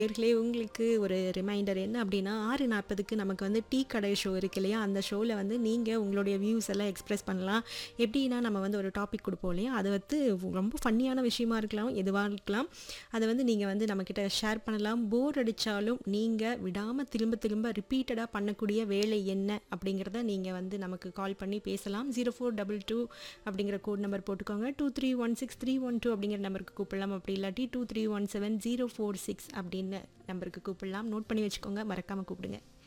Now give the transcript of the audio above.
நேர்களே உங்களுக்கு ஒரு ரிமைண்டர் என்ன அப்படின்னா ஆறு நாற்பதுக்கு நமக்கு வந்து டீ கடை ஷோ இருக்கு இல்லையா அந்த ஷோவில் வந்து நீங்கள் உங்களுடைய வியூஸ் எல்லாம் எக்ஸ்பிரஸ் பண்ணலாம் எப்படின்னா நம்ம வந்து ஒரு டாபிக் கொடுப்போம் இல்லையா அது வந்து ரொம்ப ஃபன்னியான விஷயமா இருக்கலாம் எதுவாக இருக்கலாம் அதை வந்து நீங்கள் வந்து நம்மக்கிட்ட ஷேர் பண்ணலாம் போர் அடித்தாலும் நீங்கள் விடாமல் திரும்ப திரும்ப ரிப்பீட்டடாக பண்ணக்கூடிய வேலை என்ன அப்படிங்கிறத நீங்கள் வந்து நமக்கு கால் பண்ணி பேசலாம் ஜீரோ ஃபோர் டபுள் டூ அப்படிங்கிற கோட் நம்பர் போட்டுக்கோங்க two three one six three one two அப்படிங்கிற நம்பருக்கு கூப்பிடலாம் அப்படி இல்லாட்டி two three one seven zero four six அப்படின்னு நம்பருக்கு கூப்பிடலாம் நோட் பண்ணி வச்சுக்கோங்க மறக்காமல் கூப்பிடுங்க